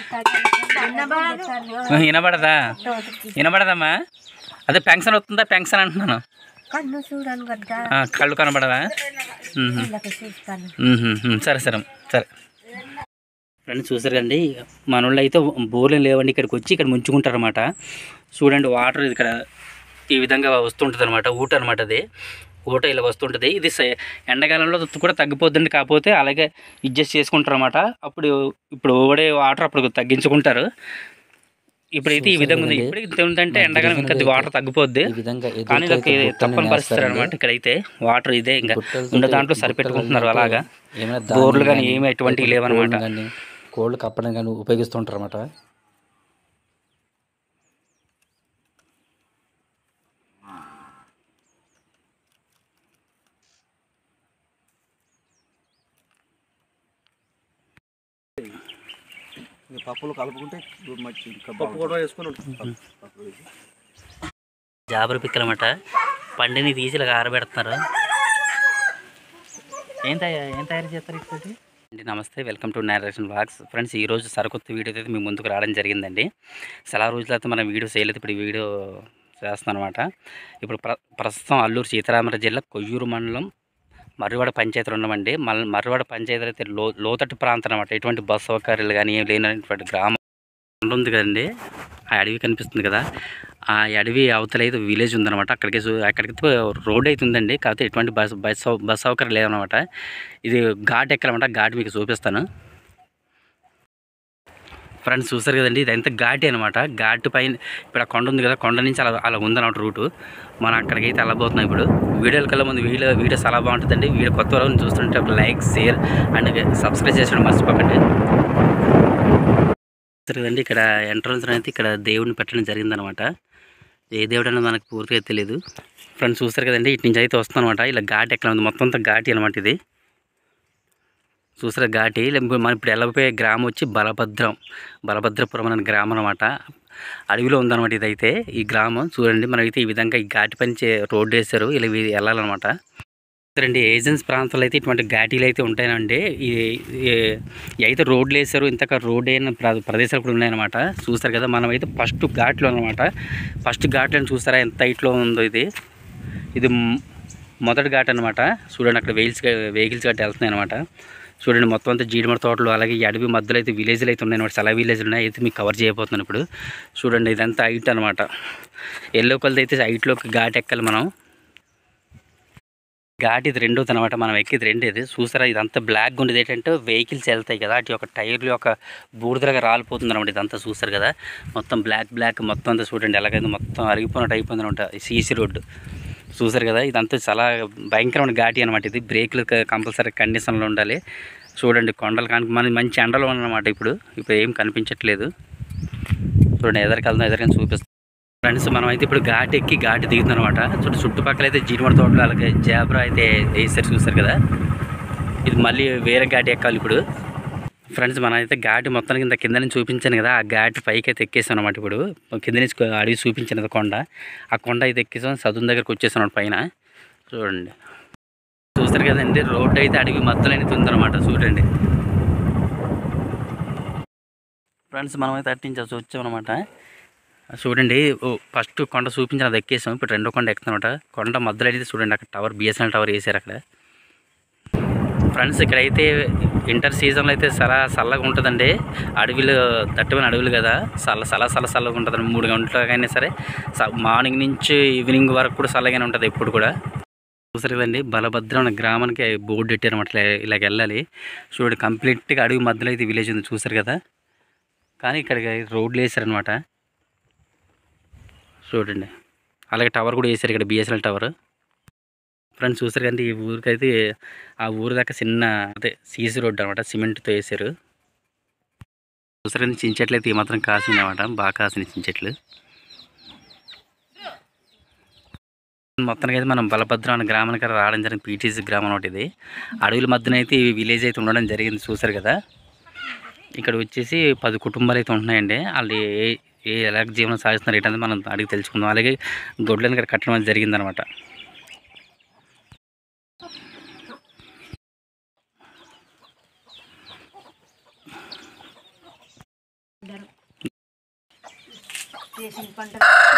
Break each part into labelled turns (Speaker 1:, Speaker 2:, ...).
Speaker 1: వినబడదా వినబడదమ్మా అదే పెన్షన్ వస్తుందా పెన్షన్ అంటున్నాను
Speaker 2: కన్ను చూడను కదా
Speaker 1: ఆ, కళ్ళు కనబడవా మ్మ్.
Speaker 2: ఇళ్ళకి చూస్తాను
Speaker 1: మ్మ్, మ్మ్. సరే సరే సరే ఫ్రెండ్స్ చూసారు కండి మన వాళ్ళు అయితే బోర్లు లేవండి ఇక్కడికి వచ్చి ఇక్కడ ముంచుకుంటారు అనమాట చూడండి వాటర్ ఇక్కడ ఈ విధంగా వస్తుంటుంది అనమాట ఊట అనమాట అది ఊట ఇలా వస్తుంటుంది ఇది స- ఎండాకాలంలో కూడా తగ్గిపోద్దండి కాకపోతే అలాగే అడ్జస్ట్ చేసుకుంటారు అనమాట అప్పుడు ఇప్పుడు ఓడే వాటర్ అప్పుడు తగ్గించుకుంటారు ఇప్పుడైతే ఈ విధంగా ఉంది ఇప్పుడు ఇంత ఉందంటే ఎండాకాలం ఇంకా అది వాటర్ తగ్గిపోద్ది
Speaker 3: ఈ విధంగా
Speaker 1: కానీ
Speaker 3: ఎదురుకైతే
Speaker 1: ఇది
Speaker 3: బుట్టని
Speaker 1: తప్పని పరిస్థితి
Speaker 3: వేస్తారండి.
Speaker 1: అనమాట ఇక్కడైతే వాటర్ ఇదే ఇంకా
Speaker 3: బుట్టలతోటి
Speaker 1: ఉన్న దాంట్లో
Speaker 3: బుట్టలు
Speaker 1: సరిపెట్టుకుంటున్నారు
Speaker 3: అంటే
Speaker 1: అలాగా
Speaker 3: ఏమైనా
Speaker 1: బోర్లు
Speaker 3: ధాన్యం
Speaker 1: కానీ ఏమి ఎటువంటివి
Speaker 3: లేకపోతే
Speaker 1: లేవన్నమాట
Speaker 3: కోళ్ళు కానీ కోళ్ళు కప్పడం కానీ ఉపయోగిస్తుంటారు అనమాట
Speaker 4: పప్పులు కలుపుకుంటే మంచి ఇంకా
Speaker 5: పప్పు కూడా వేసుకొని ఉంటుంది
Speaker 1: జాబర్ పిక్కలమాట పండిని తీసి ఇలా ఆరబెడుతున్నారు ఏం తయారు ఏం తయారు చేస్తారు ఇప్పటి అండి నమస్తే welcome to narration blogs friends ఈ రోజు సరికొత్త వీడియో అయితే మీ ముందుకు రావడం జరిగిందండి చాలా రోజుల అయితే మనం వీడియో చేయలేదు ఇప్పుడు ఈ వీడియో చేస్తున్నాను అనమాట ఇప్పుడు ప్ర ప్రస్తుతం అల్లూరు సీతారామరాజు జిల్లా కొయ్యూరు మండలం మర్రివాడ పంచాయతీలు ఉన్నామండి మల్ మర్రివాడ పంచాయతీలు అయితే లో లోతట్టు ప్రాంతం అనమాట ఎటువంటి బస్ సౌకర్యాలు కానీ ఏం లేనటువంటి గ్రామం ఉంది కదండి ఆ అడవి కనిపిస్తుంది కదా ఆ అడవి అవతల అయితే విలేజ్ ఉందన్నమాట అక్కడికి చూ- అక్కడికి రోడ్ అయితే ఉందండి కాకపోతే ఎటువంటి బస్ బస్ సౌ- బస్ సౌకర్యం లేదనమాట ఇది ఘాట్ ఎక్కాలన్నమాట ఘాట్ మీకు చూపిస్తాను ఫ్రెండ్స్ చూస్తారు కదండి ఇది ఎంత ఘాటి అనమాట ఘాటు పైన ఇప్పుడు ఆ కొండ ఉంది కదా కొండ నుంచి అలా అలా ఉందన్నమాట రూటు మనం అక్కడికి అయితే వెళ్ళబోతున్నాం ఇప్పుడు వీడియోల కల్లా ముందు వీడియో వీడియో చాలా బాగుంటుందండి వీడియో కొత్త వాళ్ళు చూస్తుంటే ఒక లైక్ షేర్ అండ్ సబ్స్క్రైబ్ చేసుకోవడం మర్చిపోకండి చూస్తారు కదండి ఇక్కడ ఎంట్రన్స్ అయితే ఇక్కడ దేవుడిని పెట్టడం జరిగిందనమాట ఏ దేవుడు అనేది మనకు పూర్తిగా తెలియదు ఫ్రెండ్స్ చూస్తారు కదండి ఇటు నుంచి అయితే వస్తుందన్నమాట ఇలా ఘాటి ఎక్కడ ఉంది మొత్తం అంతా ఘాటి అనమాట ఇది చూసారా ఘాటి ఇలా మనం ఇప్పుడు వెళ్ళబోయే గ్రామం వచ్చి బలభద్రం బలభద్రపురం అనే గ్రామం అనమాట అడవిలో ఉందన్నమాట ఇదైతే ఈ గ్రామం చూడండి మనమైతే ఈ విధంగా ఈ ఘాటి పని చే రోడ్డు వేశారు ఇలా ఇవి వెళ్ళాలన్నమాట రెండు ఏజెన్సీ ప్రాంతాల్లో అయితే ఇటువంటి ఘాటీలు అయితే ఉంటాయండి ఈ ఈ- ఈ అయితే రోడ్లు వేసారు ఇంతక రోడ్ అయిన ప్ర- ప్రదేశాలు కూడా ఉన్నాయన్నమాట చూస్తారు కదా మనం అయితే ఫస్ట్ ఘాట్లో అనమాట ఫస్ట్ ఘాట్లను చూస్తారా ఎంత హైట్లో ఉందో ఇది ఇది మ్- మొదటి ఘాట్ అనమాట చూడండి అక్కడ వెహిల్స్ వెహికల్స్ గట్టి వెళ్తున్నాయి అనమాట చూడండి మొత్తం అంతా జీడిమడ తోటలు అలాగే ఈ అడవి మధ్యలో అయితే విలేజ్లు అయితే ఉన్నాయి అనమాట చాలా విలేజ్లు ఉన్నాయి అయితే మీకు కవర్ చేయబోతున్నాను ఇప్పుడు చూడండి ఇదంతా హైట్ అనమాట ఎల్లో కలర్ అయితే హైట్లోకి ఘాట్ ఎక్కాలి మనం ఘాట్ ఇది రెండోది అనమాట మనం ఎక్కేది రెండేది చూసారా ఇదంతా బ్లాక్ ఉండేది ఏంటంటే వెహికల్స్ వెళ్తాయి కదా అటు యొక్క టైర్లు యొక్క బూడిదలుగా రాలిపోతుంది అనమాట ఇదంతా చూస్తారు కదా మొత్తం బ్లాక్ బ్లాక్ మొత్తం అంతా చూడండి ఎలాగైంది మొత్తం అరిగిపోయినట్టు అయిపోయింది అనమాట సీసీ రోడ్డు చూసారు కదా ఇదంతా చాలా భయంకరమైన ఘాటి అనమాట ఇది బ్రేక్లు కంపల్సరీ కండిషన్లో ఉండాలి చూడండి కొండలు కనుక మన మంచి ఎండలో ఉన్నమాట ఇప్పుడు ఇప్పుడు ఏం కనిపించట్లేదు చూడండి ఎదరికి వెళ్దాం ఎదరికని చూపిస్తాం ఫ్రెండ్స్ మనం అయితే ఇప్పుడు ఘాట్ ఎక్కి ఘాట్ దిగుతుంది అనమాట చుట్టూ చుట్టుపక్కల అయితే జీడిమడ తోటలు అలాగే జాబ్రా అయితే వేసారు చూస్తారు కదా ఇది మళ్ళీ వేరే ఘాటి ఎక్కాలి ఇప్పుడు ఫ్రెండ్స్ మనం అయితే ఘాటి మొత్తానికి ఇంత కింద నుంచి చూపించాను కదా ఆ ఘాటి పైకి అయితే ఎక్కేసాం అనమాట ఇప్పుడు కింద నుంచి అడిగి చూపించాను కదా కొండ ఆ కొండ అయితే ఎక్కేసాం సదున్ దగ్గరకు వచ్చేసాం అన్నమాట పైన చూడండి చూస్తారు కదండి రోడ్డు అయితే అడవి మధ్యలో అయితే ఉందన్నమాట చూడండి ఫ్రెండ్స్ మనం అయితే అట్టించి వచ్చామన్నమాట చూడండి ఓ ఫస్ట్ కొండ చూపించిన అది ఎక్కేసాం ఇప్పుడు రెండో కొండ ఎక్కుతామన్నమాట కొండ మధ్యలో అయితే చూడండి అక్కడ టవర్ బిఎస్ఎన్ఎల్ టవర్ వేసారు అక్కడ ఫ్రెండ్స్ ఇక్కడైతే ఇంటర్ సీజన్లో అయితే చాలా చల్లగా ఉంటుందండి అడవిలు దట్టమైన అడవులు కదా చల్ల చల్ల చల్ల చల్లగా ఉంటుంది మూడు గంటలకైనా సరే స- మార్నింగ్ నుంచి ఈవినింగ్ వరకు కూడా చల్లగానే ఉంటుంది ఎప్పుడు కూడా చూసారు కదండి బలభద్రం అనే గ్రామానికి బోర్డు పెట్టారన్నమాట ఇలా ఇలాగ వెళ్ళాలి చూడండి కంప్లీట్గా అడవి మధ్యలో అయితే విలేజ్ ఉంది చూసారు కదా కానీ ఇక్కడికి రోడ్లు వేసారనమాట చూడండి అలాగే టవర్ కూడా వేసారు ఇక్కడ బిఎస్ఎన్ఎల్ టవర్ ఫ్రెండ్స్ చూసారు కంటే ఈ ఊరికైతే ఆ ఊరు దాకా చిన్న అదే సీసీ రోడ్డు అనమాట సిమెంట్తో వేసారు చూసారు కానీ చించెట్లు అయితే ఈ మాత్రం కాసింది అనమాట బాగా కాసిన చించెట్లు మొత్తానికి అయితే మనం బలభద్రం అనే గ్రామానికి రావడం జరిగింది పీటీసీ గ్రామం అనమాట ఇది అడవుల మధ్యన అయితే ఈ విలేజ్ అయితే ఉండడం జరిగింది చూసారు కదా ఇక్కడ వచ్చేసి పది కుటుంబాలు అయితే ఉంటున్నాయండి వాళ్ళు ఏ ఏ ఎలాగ జీవనం సాగిస్తున్నారు ఏంటనేది మనం అడిగి తెలుసుకుందాం అలాగే గొడ్లను ఇక్కడ కట్టడం అనేది జరిగిందనమాట
Speaker 2: చేసిన పంట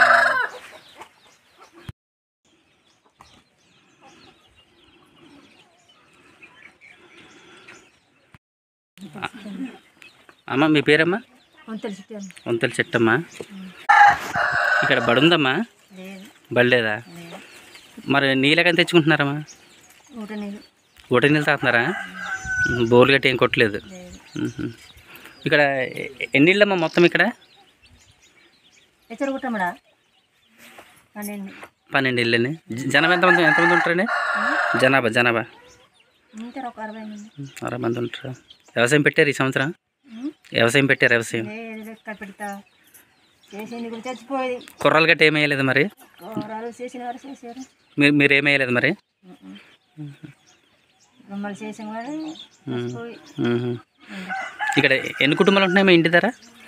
Speaker 1: అమ్మ మీ పేరమ్మా
Speaker 2: వంతలు చుట్టాను
Speaker 1: వంతల చెట్టమ్మా ఇక్కడ బడుందమ్మా
Speaker 2: లేదు
Speaker 1: బడలేదా
Speaker 2: లేదు
Speaker 1: మరి నీళ్ళకని తెచ్చుకుంటున్నారమ్మా
Speaker 2: ఊట నీళ్ళు
Speaker 1: ఊట నీళ్ళు తాగుతున్నారా బోర్లు గట్టి ఏం కొట్టలేదు
Speaker 2: లేదు
Speaker 1: మ్మ్. ఇక్కడ ఎ- ఎన్ని ఇళ్ళమ్మా మొత్తం ఇక్కడ
Speaker 2: ఎచ్చరు కుట్టమడా పన్నెండు
Speaker 1: పన్నెండు ఇళ్ళని జ- జనాభా ఎంతమంది ఎంతమంది ఉంటారండి జనాభా జనాభా
Speaker 2: ఉంటారు ఒక అరవై మంది
Speaker 1: అరవై మంది ఉంటారు వ్యవసాయం పెట్టారు ఈ సంవత్సరం
Speaker 2: ఉం?
Speaker 1: వ్యవసాయం పెట్టారు వ్యవసాయం
Speaker 2: లేదు ఎక్కడ పెడతా చేసింది కూడా చచ్చిపోయేది
Speaker 1: కుర్రాలు గట్టి ఏం వేయలేదు మరి
Speaker 2: కూరలు చేసిన వారు చేశారు
Speaker 1: మీరు మీరు ఏం వేయలేదు మరి
Speaker 2: మమ్మల్ని చేసిన వారు చచ్చిపోయి
Speaker 1: మ్మ్. ఇక్కడ ఎన్ని కుటుంబాలు ఉంటున్నాయి మీ ఇంటి ధర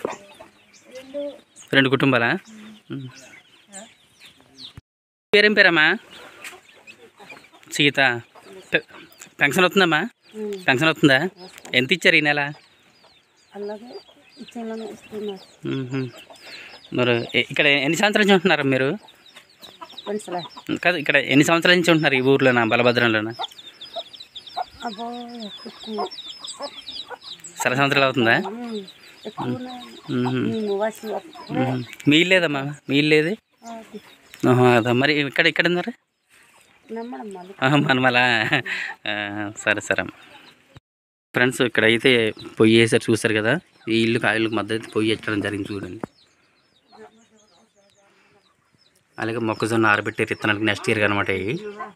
Speaker 1: రెండు కుటుంబాలా మ్మ్. పేరేం పేరమ్మా సీత పె- పెన్షన్ వస్తుందమ్మా పెన్షన్ వస్తుందా ఎంత ఇచ్చారు ఈ నెల
Speaker 2: అలాగే ఇచ్చేలా ఇస్తున్నారు
Speaker 1: మ్మ్. మరి ఎ- ఇక్కడ ఎన్ని సంవత్సరాల నుంచి ఉంటున్నారు మీరు
Speaker 2: పెన్సలా
Speaker 1: కాదు ఇక్కడ ఎన్ని సంవత్సరాల నుంచి ఉంటున్నారు ఈ ఊర్లోనా బలభద్రంలోనా
Speaker 2: అబ్బో ఎక్కువ
Speaker 1: సర సంవత్సరాలు అవుతుందా
Speaker 2: ఎక్కువ
Speaker 1: మ్మ్.
Speaker 2: మేము వాసి
Speaker 1: మ్మ్. మీ ఇల్లు లేదమ్మా మీ ఇల్లు ఏది ఆహా, అదా మరి ఇక్కడ ఇక్కడ ఉన్నారు
Speaker 2: నమ్మడం మళ్ళీ
Speaker 1: ఆహా, మనమలా ఆ, సరే సరే అమ్మ ఫ్రెండ్స్ ఇక్కడ అయితే పొయ్యి వేసారు చూసారు కదా ఈ ఇల్లు కాయలకు మధ్య అయితే పొయ్యి ఎట్టడం జరిగింది చూడండి అలాగే మొక్కజొన్న ఆరబెట్టే విత్తనాలకు నెక్స్ట్ ఇయర్ అనమాట ఇవి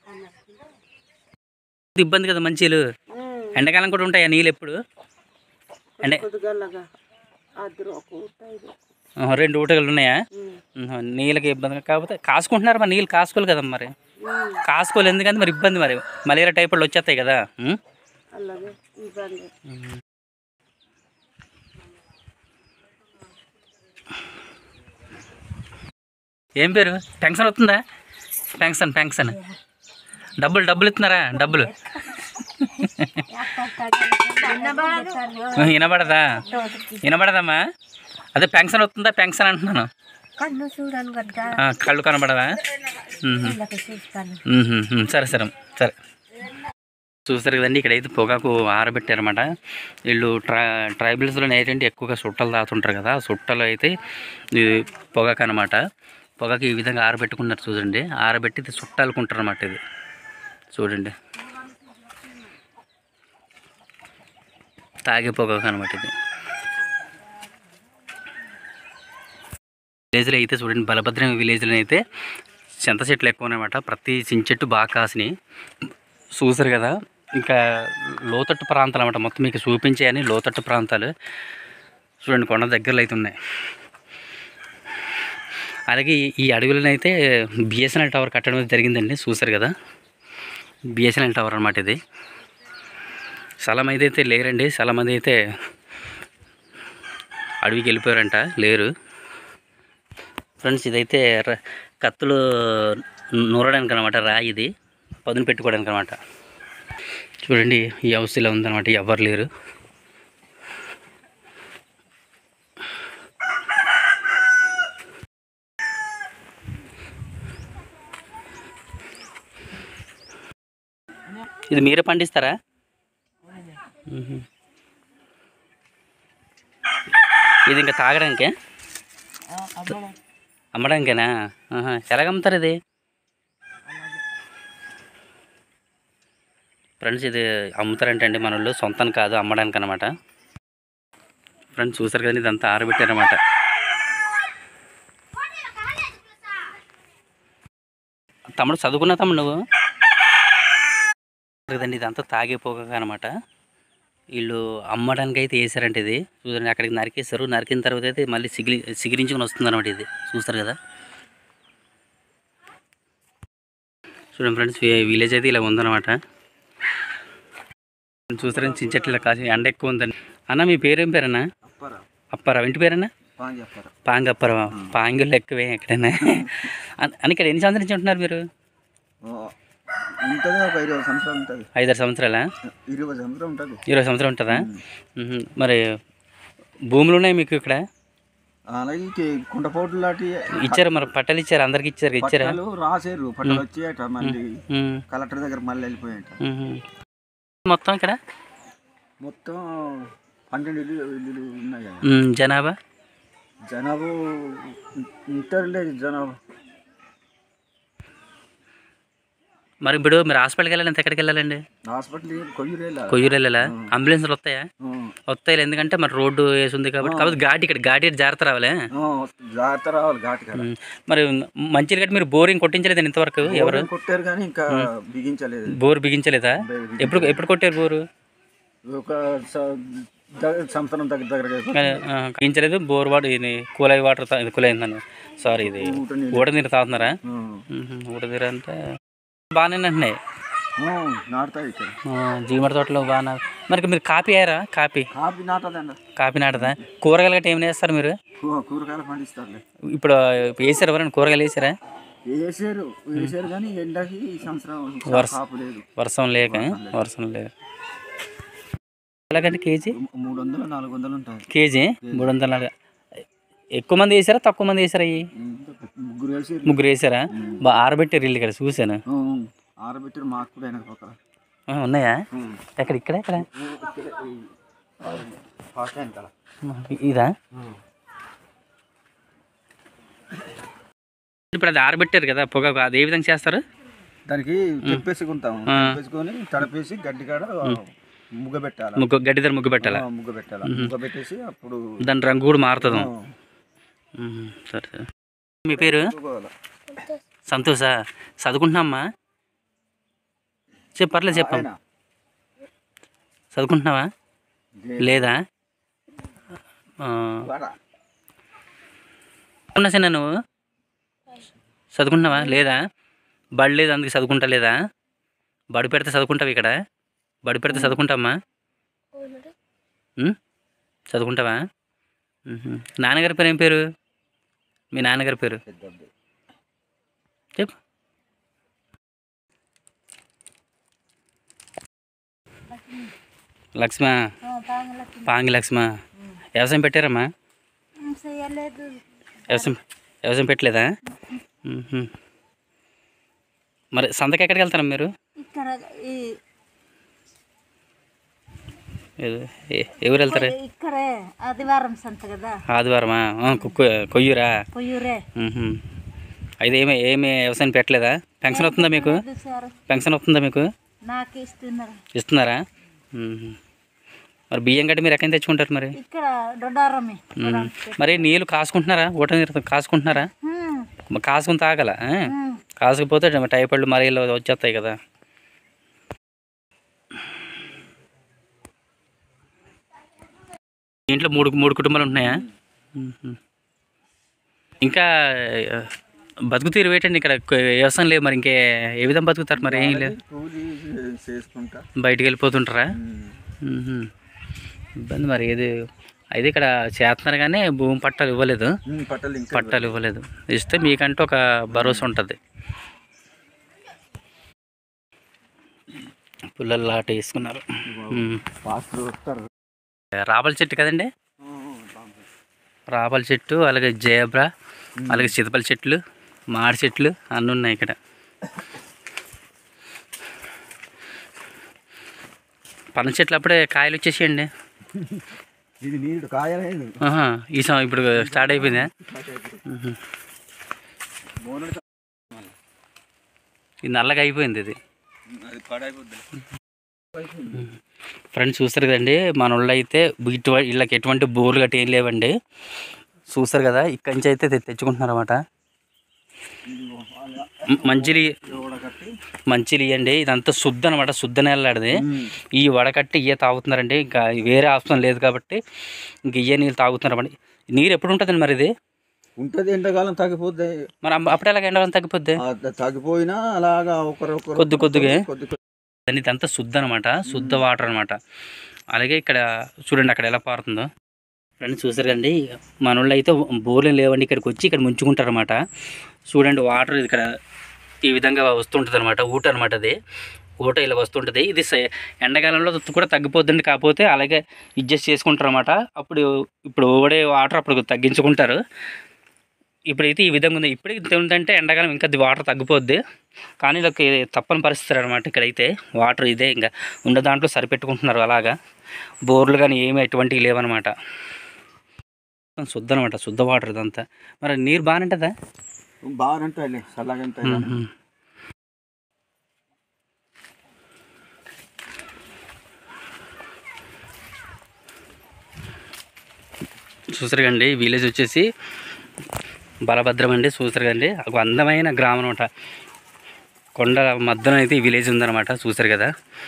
Speaker 1: ఇబ్బంది కదా మంచి ఇల్లు ఎండాకాలం కూడా ఉంటాయా నీళ్ళు ఎప్పుడు ఎండ
Speaker 2: పొద్దుగల్లగా అద్దరు ఒక ఊట ఇది
Speaker 1: ఆహా, రెండు ఊటలు ఉన్నాయా ఆహా, నీళ్ళకి ఇబ్బంది కాకపోతే కాసుకుంటున్నారు మరి నీళ్ళు కాసుకోవాలి కదా మరి కాసుకోవాలి ఎందుకంటే మరి ఇబ్బంది మరి మలేరియా టైపులు వచ్చేస్తాయి కదా ఉం?
Speaker 2: అలాగే ఇబ్బంది
Speaker 1: ఏం పేరు పెన్షన్ వస్తుందా పెన్షన్ పెన్షన్ డబ్బులు డబ్బులు ఇస్తున్నారా డబ్బులు వినబడదా వినబడదమ్మా అదే పెన్షన్ వస్తుందా పెన్షన్ అంటున్నాను
Speaker 2: కన్ను చూడను కదా
Speaker 1: ఆ, కళ్ళు కనబడదా మ్మ్.
Speaker 2: ఇళ్ళకి చూస్తాను
Speaker 1: మ్మ్, మ్మ్. సరే సరే సరే చూస్తారు కదండి ఇక్కడైతే పొగాకు ఆరబెట్టారన్నమాట వీళ్ళు ట్రై ట్రైబల్స్లో ఏంటంటే ఎక్కువగా సుట్టలు తాగుతుంటారు కదా ఆ సుట్టలు అయితే ఇది పొగాకు అనమాట పొగాకు ఈ విధంగా ఆరబెట్టుకున్నారు చూడండి ఆరబెట్టి ఇది చుట్టాలుకుంటారు అనమాట ఇది చూడండి తాగే పొగాకు అనమాట ఇది విలేజ్లో అయితే చూడండి బలభద్రం విలేజ్లో అయితే చింత చెట్లు ఎక్కువ అనమాట ప్రతి చింత చెట్టు బాగా కాసినాయి చూసారు కదా ఇంకా లోతట్టు ప్రాంతాలు అనమాట మొత్తం మీకు చూపించాయని లోతట్టు ప్రాంతాలు చూడండి కొండ దగ్గరలో అయితే ఉన్నాయి అలాగే ఈ- ఈ అడవులను అయితే బిఎస్ఎన్ఎల్ టవర్ కట్టడం అయితే జరిగిందండి చూసారు కదా బిఎస్ఎన్ఎల్ టవర్ అనమాట ఇది చాలా మంది అయితే లేరండి చాలా మంది అయితే అడవికి వెళ్ళిపోయారంట లేరు ఫ్రెండ్స్ ఇదైతే ర- కత్తులు నూరడానికి అనమాట రాయి ఇది పదును పెట్టుకోవడానికి అనమాట చూడండి ఈ హౌస్ ఇలా ఉందన్నమాట ఎవరు లేరు ఇది మీరే పండిస్తారా మ్మ్. ఇది ఇంకా తాగడానికే అమ్మడానికేనా ఆహా. ఎలాగ అమ్ముతారు ఇది ఫ్రెండ్స్ ఇది అమ్ముతారంటే అండి మన వాళ్ళు సొంతం కాదు అమ్మడానికి అనమాట ఫ్రెండ్స్ చూసారు కదండి ఇదంతా ఆరబెట్టారనమాట తమ్ముడు చదువుకున్నా తమ్ముడు నువ్వు కదండి ఇదంతా తాగిపోక అనమాట వీళ్ళు అమ్మడానికి అయితే వేసారంట ఇది చూడండి అక్కడికి నరికేస్తారు నరికిన తర్వాత అయితే మళ్ళీ సిగిలి సిగిరించుకొని వస్తుంది అనమాట ఇది చూస్తారు కదా చూడండి ఫ్రెండ్స్ విలేజ్ అయితే ఇలా ఉందన్నమాట చూస్తారని చించట్లు ఇలా కాసి ఎండ ఎక్కువ ఉందని అన్న మీ పేరేం పేరన్నా
Speaker 4: అప్పారా
Speaker 1: అప్పారా ఇంటి పేరన్నా
Speaker 4: పాంగి అప్పారా
Speaker 1: పాంగప్పరా పాంగులు ఎక్కువే ఎక్కడైనా అన్- అని ఇక్కడ ఎన్ని సంవత్సరాల నుంచి ఉంటున్నారు మీరు
Speaker 4: ఓ, ఉంటుంది ఒక ఇరవై సంవత్సరాలు ఉంటుంది
Speaker 1: ఐదారు సంవత్సరాలా
Speaker 4: ఇరవై సంవత్సరం ఉంటుంది
Speaker 1: ఇరవై సంవత్సరం ఉంటుందా మ్మ్. మరి భూములు ఉన్నాయి మీకు ఇక్కడ
Speaker 4: అలాగే కి- కుండపోట్లు లాంటి
Speaker 1: ఇచ్చారు మరి పట్టలు ఇచ్చారు అందరికి ఇచ్చారు ఇచ్చారా
Speaker 4: పట్టాలు రాసేరు పట్టాలు వచ్చాయట మళ్ళీ
Speaker 1: ఉమ్,
Speaker 4: కలెక్టర్ దగ్గర మళ్ళీ వెళ్ళిపోయాట
Speaker 1: ఉమ్. మొత్తం ఇక్కడ
Speaker 4: మొత్తం పన్నెండు ఇల్లు ఇల్లులు ఉన్నాయి కదా
Speaker 1: ఉమ్, జనాభా
Speaker 4: జనాభా ఉంటారులే జనాభా
Speaker 1: మరి ఇప్పుడు మీరు హాస్పిటల్కి వెళ్ళాలంటే ఎక్కడికి వెళ్ళాలండి
Speaker 4: హాస్పిటల్ కొయ్యూరు వెళ్ళాలి
Speaker 1: కొయ్యూరు వెళ్ళాలా అంబులెన్స్లు వస్తాయా
Speaker 4: ఆ,
Speaker 1: వస్తాయి ఎందుకంటే మరి రోడ్డు వేసి ఉంది కాబట్టి కాబట్టి ఘాటి ఇక్కడ ఘాటి ఇటు జాగ్రత్త రావాలే
Speaker 4: ఆ, జాగ్రత్త రావాలి ఘాట్ కదా
Speaker 1: ఉమ్, మరి మంచిగా గట్టి మీరు బోరింగ్ కొట్టించలేదు ఇంతవరకు ఎవరు
Speaker 4: బోర్డు కొట్టారు కానీ ఇంకా బిగించలేదు
Speaker 1: బోర్ బిగించలేదా
Speaker 4: బిగించలేదు.
Speaker 1: ఎప్పుడు ఎప్పుడు కొట్టారు బోరు
Speaker 4: ఒక స- దగ్గర సంవత్సరం దగ్గర దగ్గర
Speaker 1: ఆ, బిగించలేదు బోర్ వాటర్ ఇది కూలై వాటర్ తా- ఇది కూలై అయిందని సారీ ఇది
Speaker 4: ఊట నీళ్ళు.
Speaker 1: ఊట నీరు తాగుతున్నారా
Speaker 4: ఆ,
Speaker 1: ఉహు, ఊట నీరు అంటే బాగానే అంటున్నాయి
Speaker 4: ఆ, నాటుతాయి ఇక్కడ
Speaker 1: జీమడి తోటలో బాగా మరి మీరు కాపీ అయ్యారా కాపీ
Speaker 4: కాపీ నాటదండి
Speaker 1: కాపీ నాటదా కూరగాయలు గట్రా ఏమైనా వేస్తారు మీరు
Speaker 4: కూ- కూరగాయలు పండిస్తారులే
Speaker 1: ఇప్పుడు వేసారు ఎవరైనా కూరగాయలు వేసారా
Speaker 4: వేసారు వేసారు కానీ ఎండకి ఈ సంవత్సరం
Speaker 1: వర్ష-
Speaker 4: కాపు లేదు
Speaker 1: వర్షం లేక వర్షం లేదు ఎలాగంటే కేజీ
Speaker 4: మూడు వందలు నాలుగు వందలు ఉంటాయి
Speaker 1: కేజీ మూడు వందల నలభై ఎక్కువ మంది వేసారా తక్కువ మంది వేసారా ఇవి
Speaker 4: ముగ్గురు వేసారు
Speaker 1: ముగ్గురు వేసారా బా ఆరబెట్టారు ఇల్లు ఇక్కడ చూసాను
Speaker 4: ఆ, ఆరబెట్టారు మాకు కూడా వెనక పక్కన
Speaker 1: ఆ, ఉన్నాయా
Speaker 4: ఆ.
Speaker 1: ఎక్కడ ఇక్కడ ఎక్కడ
Speaker 4: ఇక్కడే ఈ ఫాస్ట్ వెనకాల
Speaker 1: ఇదా ఇప్పుడు అది ఆరబెట్టారు కదా పొగ అది ఏ విధంగా చేస్తారు
Speaker 4: దానికి తెప్పేసుకుంటాం తెప్పేసుకొని తడపేసి గడ్డి కాడ ముగ్గ పెట్టాలి
Speaker 1: ముగ్గు గడ్డి దగ్గర ముగ్గు పెట్టాలా
Speaker 4: ఆ, ముగ్గ పెట్టాలి ముగ్గ పెట్టేసి అప్పుడు
Speaker 1: దాని రంగు కూడా మారుతుంది
Speaker 4: ఆ,
Speaker 1: మ్మ్. సరే సరే మీ పేరు
Speaker 4: చూసుకోవాలి.
Speaker 1: సంతోషా చదువుకుంటున్నామ్మా చెప్పు పర్లేదు చెప్పమ్మా
Speaker 4: ఆయన,
Speaker 1: చదువుకుంటున్నావా
Speaker 4: లే-
Speaker 1: లేదా ఆ,
Speaker 4: వాడ.
Speaker 1: ఉన్నా సరే నువ్వు చదువుకుంటున్నావా లేదా బడి లేదు అందుకే చదువుకుంటా లేదా బడి పెడితే చదువుకుంటావు ఇక్కడ బడి పెడితే చదువుకుంటావమ్మా ఉమ్? చదువుకుంటావా మ్మ్. నాన్నగారి పేరు ఏం పేరు మీ నాన్నగారి పేరు
Speaker 4: పెద్దది.
Speaker 1: చెప్పు లక్ష్మ పాంగి లక్ష్మ వ్యవసాయం పెట్టారమ్మా
Speaker 2: చేయలేదు
Speaker 1: వ్యవసాయం వ్యవసాయం పెట్టలేదా మ్మ్. మరి సంతకి ఎక్కడికి వెళ్తారా మీరు
Speaker 2: ఇక్కడ ఈ
Speaker 1: ఏ- ఏ- ఎవరు వెళ్తారు
Speaker 2: ఇక్కడే ఆదివారం సంత కదా
Speaker 1: ఆదివారమా ఆ, కొ- కొయ్యూరా
Speaker 2: పొయ్యూరే
Speaker 1: మ్మ్. అయితే ఏమి ఏమి వ్యవసాయం పెట్టలేదా పెన్షన్ వస్తుందా మీకు
Speaker 2: లేదు సార్
Speaker 1: పెన్షన్ వస్తుందా మీకు
Speaker 2: నాకు ఇస్తున్నారు
Speaker 1: ఇస్తున్నారా మ్మ్. మరి బియ్యం గడ్డి మీరు ఎక్కడ తెచ్చుకుంటారు మరి
Speaker 2: ఇక్కడ దొడ్డారమే
Speaker 1: మ్మ్. మరి నీళ్ళు కాసుకుంటున్నారా ఊట నీరు కాసుకుంటున్నారా
Speaker 2: హ్మ్,
Speaker 1: మరి కాసుకుని తాగల ఆ?
Speaker 2: హ్మ్.
Speaker 1: కాసుకుపోతే టైఫాయిడ్ మరీలో వచ్చేస్తాయి కదా ఇంట్లో మూడు మూడు కుటుంబాలు ఉంటున్నాయా మ్మ్. ఇంకా ఆ, బతుకుతీరు వేటండి ఇక్కడ కొ- వ్యవసాయం లేదు మరి ఇంకే ఏ విధంగా బతుకుతారు మరి ఏం లేదు
Speaker 4: కూలి చేసుకుంటా
Speaker 1: బయటికి వెళ్ళిపోతుంటారా
Speaker 4: ఉమ్.
Speaker 1: మ్మ్. ఇబ్బంది మరి ఏది అయితే ఇక్కడ చేస్తున్నారు కానీ భూమి పట్టాలు ఇవ్వలేదు
Speaker 4: ఉమ్, పట్టాలు ఇంకా
Speaker 1: పట్టాలు ఇవ్వలేదు ఇస్తే మీకంటూ ఒక భరోసా ఉంటుంది పుల్లలు లాట వేసుకున్నారు మ్మ్.
Speaker 4: ఫాస్ట్ వస్తారు
Speaker 1: రాబల చెట్టు కదండి రాబల చెట్టు అలాగే జేబ్రా అలాగే చితపల చెట్లు మాడి చెట్లు అన్నీ ఉన్నాయి ఇక్కడ పనస చెట్లు అప్పుడే కాయలు వచ్చేసేయండి
Speaker 4: ఇది నీరు కాయలేదు
Speaker 1: ఆహా, ఈ సం ఇప్పుడు స్టార్ట్ అయిపోయిందా మ్మ్. ఇది నల్లగా అయిపోయింది ఇది
Speaker 4: అది పడైపోద్ది
Speaker 1: ఫ్రెండ్స్ చూస్తారు కదండి మన వాళ్ళు అయితే ఇటు వీళ్ళకి ఎటువంటి బోర్లు గట్టి ఏం లేవండి చూస్తారు కదా ఇక్కడి నుంచి అయితే తె- తెచ్చుకుంటున్నారు అనమాట మంచిలి
Speaker 4: కట్టి
Speaker 1: మంచిలు ఇవ్వండి ఇదంతా శుద్ధ అనమాట శుద్ధ నేలలాడిది ఈ వడకట్టి ఇయ్య తాగుతున్నారండి ఇంకా వేరే ఆప్షన్ లేదు కాబట్టి ఇంక ఇయ్య నీళ్ళు తాగుతున్నారు అన్నమాట నీరు ఎప్పుడు ఉంటుందండి మరి ఇది
Speaker 4: ఉంటది ఎండాకాలం తగ్గిపోద్ది
Speaker 1: మరి అప్ప- అప్పుడు ఎలాగ ఎండవరం తగ్గిపోద్ది
Speaker 4: ఆ, తగ్గిపోయినా అలాగా ఒకరు ఒకరు
Speaker 1: కొద్ది కొద్దిగా?
Speaker 4: కొద్ది కొద్ది
Speaker 1: దాన్ని ఇదంతా శుద్ధ అనమాట శుద్ధ వాటర్ అనమాట అలాగే ఇక్కడ చూడండి అక్కడ ఎలా పారుతుందో ఫ్రెండ్స్ చూసారు కండి మన వాళ్ళు అయితే బోర్లు లేవండి ఇక్కడికి వచ్చి ఇక్కడ ముంచుకుంటారు అనమాట చూడండి వాటర్ ఇక్కడ ఈ విధంగా వస్తుంటుంది అనమాట ఊట అనమాట అది ఊట ఇలా వస్తుంటుంది ఇది స- ఎండాకాలంలో కూడా తగ్గిపోతుంది కాకపోతే అలాగే అడ్జస్ట్ చేసుకుంటారు అనమాట అప్పుడు ఇప్పుడు ఓడే వాటర్ అప్పుడు తగ్గించుకుంటారు ఇప్పుడైతే ఈ విధంగా ఉంది ఇప్పటికి ఇంత ఉందంటే ఎండాకాలం ఇంకా వాటర్ తగ్గిపోద్ది కానీ వీళ్ళకి తప్పని పరిస్థితి అనమాట ఇక్కడైతే వాటర్ ఇదే ఇంకా ఉన్న దాంట్లో సరిపెట్టుకుంటున్నారు అలాగా బోర్లు కానీ ఏమి ఎటువంటివి లేవన్నమాట శుద్ధ అనమాట శుద్ధ వాటర్ ఇదంతా మరి నీరు బాగానే ఉంటుందా
Speaker 4: బాగా ఉంటాయి చల్లగా ఉంటాయి
Speaker 1: మ్మ్. చూసారు కండి విలేజ్ వచ్చేసి బలభద్రం అండి చూసారు కండి ఒక అందమైన గ్రామం అనమాట కొండ మధ్యన అయితే ఈ విలేజ్ ఉందన్నమాట చూసారు కదా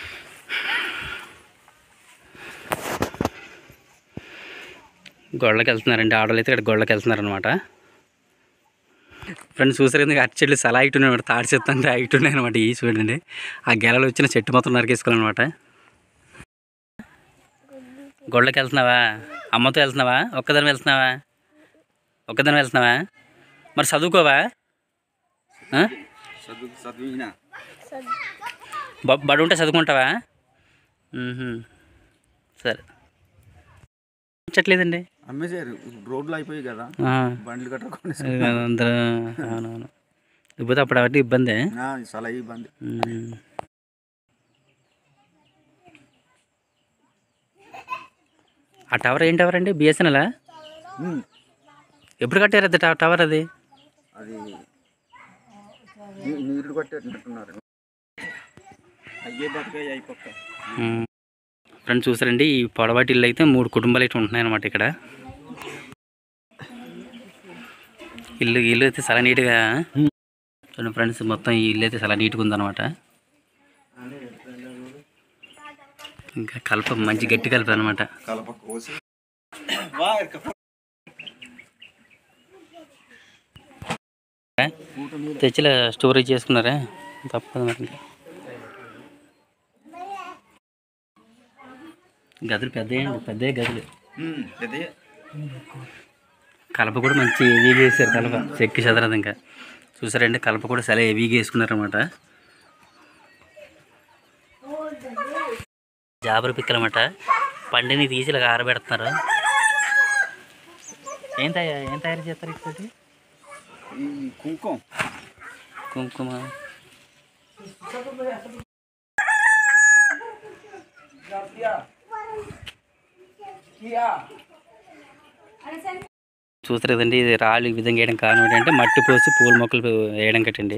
Speaker 1: గొళ్ళకి వెళ్తున్నారండి ఆడవాళ్ళు అయితే ఇక్కడ గొళ్ళకి వెళ్తున్నారు అనమాట ఫ్రెండ్స్ చూసారు కదా అరటి చెట్లు చాలా హైట్ ఉన్నాయి అనమాట తాడి చెత్త అంటే హైట్ ఉన్నాయి అనమాట ఈ చూడండి ఆ గెలలు వచ్చిన చెట్టు మొత్తం నరికేసుకోవాలన్నమాట గొళ్ళకి వెళ్తున్నావా అమ్మతో వెళ్తున్నావా ఒక్కదాని వెళ్తున్నావా ఒక్కదాని వెళ్తున్నావా మరి చదువుకోవా ఆ?
Speaker 4: చదువు చదివినా
Speaker 1: బ- బడి ఉంటే చదువుకుంటావా మ్మ్హ్మ్. సరే చెట్లేదండి
Speaker 4: అమ్మేసారు రోడ్లు అయిపోయాయి కదా
Speaker 1: ఆ.
Speaker 4: బండ్లు కట్టకుండా
Speaker 1: అందరూ అవునవును ఇకపోతే అప్పుడు అవన్నీ ఇబ్బందే
Speaker 4: చాలా ఇబ్బంది
Speaker 1: మ్మ్. ఆ టవర్ ఏం టవర్ అండి బిఎస్ఎన్ఎల్
Speaker 4: ఉమ్.
Speaker 1: ఎప్పుడు కట్టారు అది టవ- టవర్ అది
Speaker 4: అది నీ- నీళ్లు కట్టేటట్టున్నారు అయ్యే బతికాయి అయిపోక
Speaker 1: మ్మ్. ఫ్రెండ్స్ చూసారండి ఈ పొడవాటి ఇల్లు అయితే మూడు కుటుంబాలు అయితే ఉంటున్నాయి అన్నమాట ఇక్కడ ఇల్లు ఇల్లు అయితే చాలా నీట్గా చూడండి ఫ్రెండ్స్ మొత్తం ఈ ఇల్లు అయితే చాలా నీట్గా ఉందన్నమాట ఇంకా కలప మంచి గట్టి కలప అనమాట
Speaker 4: కలప కోసి
Speaker 1: తెచ్చిలా స్టోరేజ్ చేసుకున్నారా తప్పదు మరి ఇంకా. గదులు పెద్ద పెద్ద గదులు
Speaker 4: పెద్దయ్య
Speaker 1: కలప కూడా మంచి హెవీగా వేసారు కలప చెక్కి చదరదు ఇంకా చూసారండి కలప కూడా చాలా హెవీగా వేసుకున్నారు అనమాట జాబర్ పిక్కలన్నమాట పండిని తీసి ఇలా ఆరబెడుతున్నారు ఏం తయారు ఏం తయారు చేస్తారు ఇక్కడ
Speaker 4: ఈ కుంకుమ
Speaker 1: కుంకుమ చూస్తారు కదండి ఇది రాళ్ళు ఈ విధంగా వేయడం కారణం ఏంటంటే మట్టి పోసి పూల మొక్కలు వేయడం కట్టండి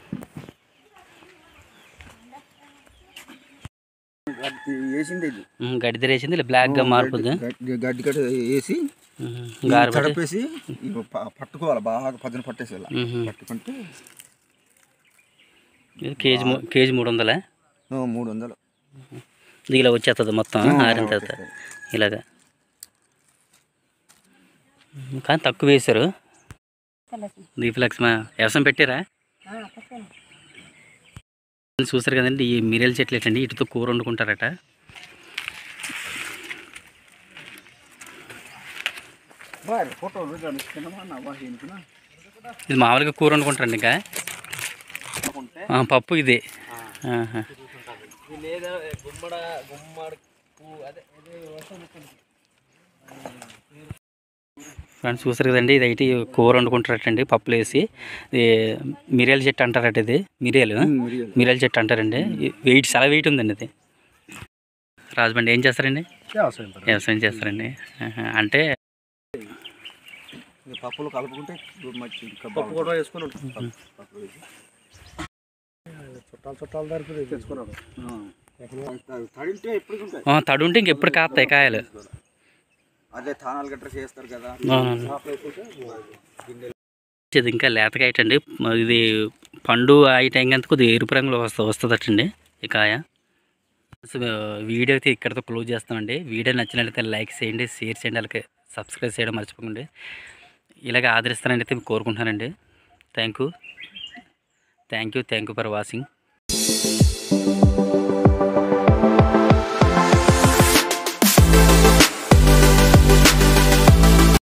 Speaker 4: గడ్డి వేసింది ఇది
Speaker 1: ఉమ్, గడ్డి తెరేసింది ఇలా బ్లాక్గా మారుతుంది
Speaker 4: గడ్డి గడ్డి కట్ట వేసి
Speaker 1: ఉమ్,
Speaker 4: ఈ
Speaker 1: గారబెట్టి
Speaker 4: తడపేసి ఇవి ప- పట్టుకోవాలి బాగా పదును పట్టేసి ఇలా
Speaker 1: ఉహు.
Speaker 4: పట్టుకుంటే
Speaker 1: ఇది కేజీ మూ- కేజీ మూడు వందలా
Speaker 4: ఓ, మూడు వందలు
Speaker 1: ఇది ఇలా వచ్చేస్తుంది మొత్తం ఆరిన తర్వాత ఇలాగా ఉమ్, కానీ తక్కువ వేశారు దీపలక్ష్మ వ్యవసాయం పెట్టారా చూసారు కదండి ఈ మిరియల చెట్లు ఏంటండి ఇటుతో కూర వండుకుంటారట
Speaker 4: బాయ్ ఫోటోలు కనుక్కున్నామా నవ్వా ఏంటినా
Speaker 1: ఇది మామూలుగా కూర వండుకుంటారండి ఇంకా ఆ, పప్పు ఇది ఆహా. ఫ్రెండ్స్ చూసారు కదండి ఇది అయితే కూర వండుకుంటారటండి పప్పులు వేసి ఇది మిరియాల చెట్టు అంటారట ఇది మిరియాలు
Speaker 4: మిరియాలు.
Speaker 1: మిరియాల చెట్టు అంటారండి వెయిట్ చాలా వెయిట్ ఉందండి ఇది రాజమండ్రి ఏం చేస్తారండి
Speaker 4: వ్యవసాయం
Speaker 1: వ్యవసాయం చేస్తారండి ఆహా. అంటే
Speaker 4: ఇంకా పప్పులు కలుపుకుంటే మంచి ఇంకా పప్పు కూడా వేసుకొని పప్పు వేసి చుట్టాలు చుట్టాల దగ్గర తెచ్చుకున్నాడు తడింటే ఎప్పుడు ఉంటాయి
Speaker 1: ఆ, తడి ఉంటే ఇంకెప్పుడు కాస్తాయి కాయలు
Speaker 4: అదే తానాలు గట్రా చేస్తారు కదా
Speaker 1: అవునవును.
Speaker 4: షాప్లో వేసుకుంటే
Speaker 1: ఇది ఇంకా లేతగా అయిటండి ఇది పండు అయి టైం అంతా కొద్దిగా ఎరుపు రంగులో వస్తు వస్తుందటండి ఈ కాయ సో వీడియో అయితే ఇక్కడితో క్లోజ్ చేస్తామండి వీడియో నచ్చినట్లయితే లైక్ చేయండి షేర్ చేయండి అలాగే సబ్స్క్రైబ్ చేయడం మర్చిపోకండి ఇలాగ ఆదరిస్తానని అయితే కోరుకుంటున్నానండి thank you thank you thank you for watching